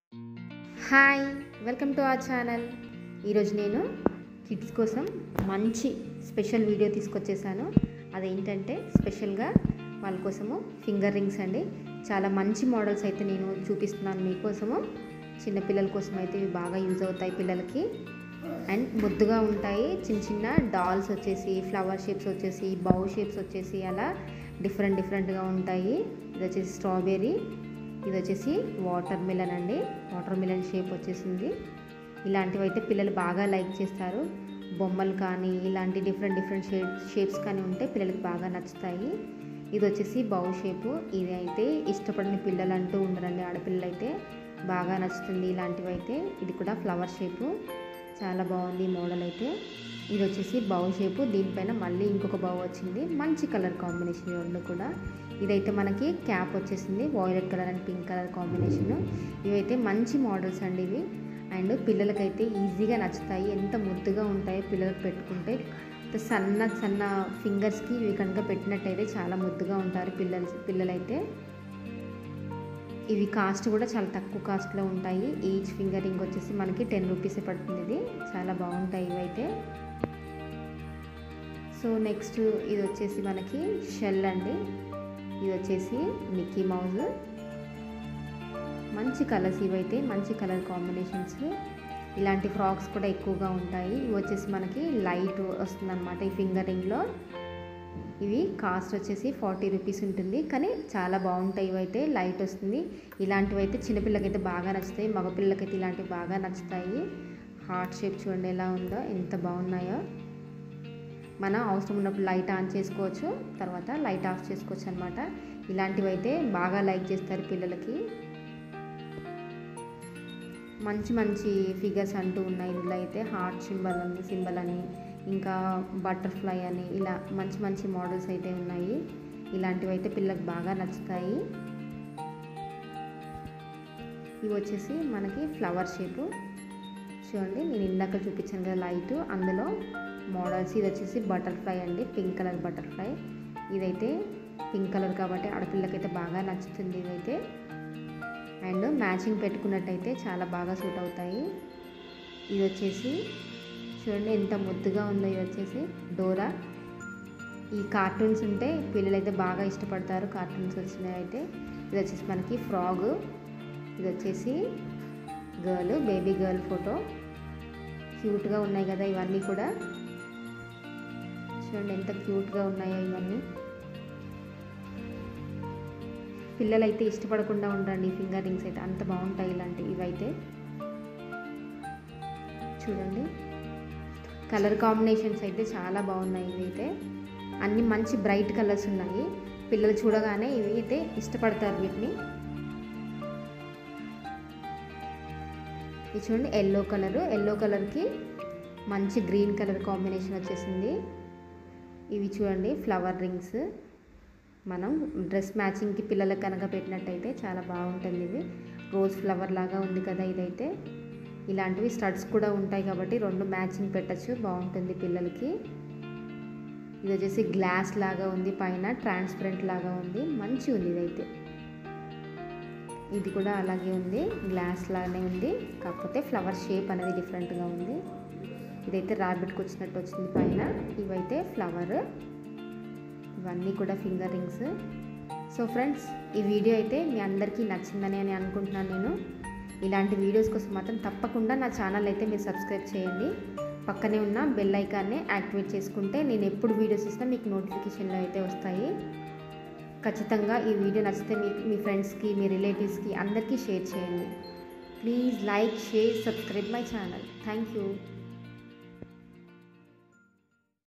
hi welcome to our channel ఈరోజు నేను kids కోసం మంచి స్పెషల్ వీడియో తీసుకొచ్చేసాను అదేంటంటే స్పెషల్గా వాళ్ళ కోసము ఫింగర్ రింగ్స్ అండి చాలా మంచి మోడల్స్ అయితే నేను చూపిస్తున్నాను మీకోసము చిన్నపిల్లల కోసం అయితే ఇవి బాగా యూజ్ అవుతాయి పిల్లలకి అండ్ ముద్దుగా ఉంటాయి చిన్న చిన్న డాల్స్ వచ్చేసి ఫ్లవర్ షేప్స్ వచ్చేసి బౌ షేప్స్ వచ్చేసి అలా డిఫరెంట్ డిఫరెంట్గా ఉంటాయి ఇది వచ్చేసి స్ట్రాబెర్రీ ఇది వచ్చేసి వాటర్ మిలన్ అండి వాటర్ మిలన్ షేప్ వచ్చేసింది ఇలాంటివి అయితే పిల్లలు బాగా లైక్ చేస్తారు బొమ్మలు కానీ ఇలాంటి డిఫరెంట్ డిఫరెంట్ షేప్ షేప్స్ కానీ ఉంటే పిల్లలకి బాగా నచ్చుతాయి ఇది వచ్చేసి బౌ షేపు ఇది అయితే ఇష్టపడిన పిల్లలు అంటూ ఉండరండి ఆడపిల్లలు అయితే బాగా నచ్చుతుంది ఇలాంటివి అయితే ఇది కూడా ఫ్లవర్ షేపు చాలా బాగుంది ఈ మోడల్ అయితే ఇది వచ్చేసి బౌ షేపు దీనిపైన మళ్ళీ ఇంకొక బౌ వచ్చింది మంచి కలర్ కాంబినేషన్ ఈ రెండు కూడా ఇదైతే మనకి క్యాప్ వచ్చేసింది violet colour and pink colour combination ఇవైతే మంచి మోడల్స్ అండి ఇవి అండ్ పిల్లలకైతే ఈజీగా నచ్చుతాయి ఎంత ముద్దుగా ఉంటాయో పిల్లలకు పెట్టుకుంటే సన్న సన్న ఫింగర్స్కి ఇవి కనుక పెట్టినట్టయితే చాలా ముద్దుగా ఉంటారు పిల్లలు పిల్లలైతే ఇవి కాస్ట్ కూడా చాలా తక్కువ కాస్ట్లో ఉంటాయి ఈచ్ ఫింగర్ రింగ్ వచ్చేసి మనకి టెన్ రూపీసే పడుతుంది ఇది చాలా బాగుంటాయి ఇవైతే సో నెక్స్ట్ ఇది వచ్చేసి మనకి షెల్ అండి ఇది వచ్చేసి మిక్కీ మౌజ్ మంచి కలర్స్ ఇవైతే మంచి కలర్ కాంబినేషన్స్ ఇలాంటి ఫ్రాక్స్ కూడా ఎక్కువగా ఉంటాయి ఇవి వచ్చేసి మనకి లైట్ వస్తుందన్నమాట ఈ ఫింగర్ రింగ్లో ఇవి కాస్ట్ వచ్చేసి ఫార్టీ రూపీస్ ఉంటుంది కానీ చాలా బాగుంటాయి ఇవైతే లైట్ వస్తుంది ఇలాంటివి అయితే చిన్నపిల్లకైతే బాగా నచ్చుతాయి మగపిల్లలకైతే ఇలాంటివి బాగా నచ్చుతాయి హార్ట్ షేప్ చూడండి ఎలా ఉందో ఎంత బాగున్నాయో మనం అవసరం ఉన్నప్పుడు లైట్ ఆన్ చేసుకోవచ్చు తర్వాత లైట్ ఆఫ్ చేసుకోవచ్చు అనమాట ఇలాంటివి అయితే బాగా లైక్ చేస్తారు పిల్లలకి మంచి మంచి ఫిగర్స్ అంటూ ఉన్నాయి ఇందులో అయితే హార్ట్ సింబల్ అని సింబల్ అని ఇంకా బటర్ఫ్లై అని ఇలా మంచి మంచి మోడల్స్ అయితే ఉన్నాయి ఇలాంటివి అయితే పిల్లలకు బాగా నచ్చుతాయి ఇవి వచ్చేసి మనకి ఫ్లవర్ షేపు చూడండి నేను ఇందాక చూపించాను కదా లైట్ అందులో మోడల్స్ ఇది వచ్చేసి బటర్ఫ్లై అండి పింక్ కలర్ బటర్ఫ్లై ఇదైతే పింక్ కలర్ కాబట్టి ఆడపిల్లకైతే బాగా నచ్చుతుంది ఇదైతే అండ్ మ్యాచింగ్ పెట్టుకున్నట్టయితే చాలా బాగా సూట్ అవుతాయి ఇది వచ్చేసి చూడండి ఎంత ముద్దుగా ఉందో ఇది వచ్చేసి డోరా ఈ కార్టూన్స్ ఉంటే పిల్లలైతే బాగా ఇష్టపడతారు కార్టూన్స్ వచ్చినాయి అయితే ఇది వచ్చేసి మనకి ఫ్రాగ్ ఇది వచ్చేసి గర్ల్ బేబీ గర్ల్ ఫోటో క్యూట్గా ఉన్నాయి కదా ఇవన్నీ కూడా చూడండి ఎంత క్యూట్గా ఉన్నాయో ఇవన్నీ పిల్లలైతే ఇష్టపడకుండా ఉండరండి ఫింగర్ రింగ్స్ అయితే అంత బాగుంటాయి ఇలాంటి ఇవైతే చూడండి కలర్ కాంబినేషన్స్ అయితే చాలా బాగున్నాయి ఇవైతే అన్ని మంచి బ్రైట్ కలర్స్ ఉన్నాయి పిల్లలు చూడగానే ఇవి అయితే ఇష్టపడతారు వీటిని ఇది చూడండి ఎల్లో కలరు ఎల్లో కలర్కి మంచి గ్రీన్ కలర్ కాంబినేషన్ వచ్చేసింది ఇవి చూడండి ఫ్లవర్ రింగ్స్ మనం డ్రెస్ మ్యాచింగ్కి పిల్లలకు కనుక పెట్టినట్టయితే చాలా బాగుంటుంది ఇది రోజ్ ఫ్లవర్ లాగా ఉంది కదా ఇదైతే ఇలాంటివి స్టడ్స్ కూడా ఉంటాయి కాబట్టి రెండు మ్యాచింగ్ పెట్టచ్చు బాగుంటుంది పిల్లలకి ఇది వచ్చేసి గ్లాస్ లాగా ఉంది పైన ట్రాన్స్పరెంట్ లాగా ఉంది మంచి ఉంది ఇదైతే ఇది కూడా అలాగే ఉంది గ్లాస్ లాగానే ఉంది కాకపోతే ఫ్లవర్ షేప్ అనేది డిఫరెంట్గా ఉంది ఇదైతే ర్యాబిట్కి వచ్చినట్టు వచ్చింది పైన ఇవైతే ఫ్లవర్ ఇవన్నీ కూడా ఫింగర్ రింగ్స్ సో ఫ్రెండ్స్ ఈ వీడియో అయితే మీ అందరికీ నచ్చిందని అని అనుకుంటున్నాను నేను ఇలాంటి వీడియోస్ కోసం మాత్రం తప్పకుండా నా ఛానల్ అయితే మీరు సబ్స్క్రైబ్ చేయండి పక్కనే ఉన్న బెల్ ఐకాన్ని యాక్టివేట్ చేసుకుంటే నేను ఎప్పుడు వీడియోస్ ఇచ్చినా మీకు నోటిఫికేషన్లో అయితే వస్తాయి ఖచ్చితంగా ఈ వీడియో నచ్చితే మీ మీ ఫ్రెండ్స్కి మీ రిలేటివ్స్కి అందరికీ షేర్ చేయండి please like share subscribe my channel thank you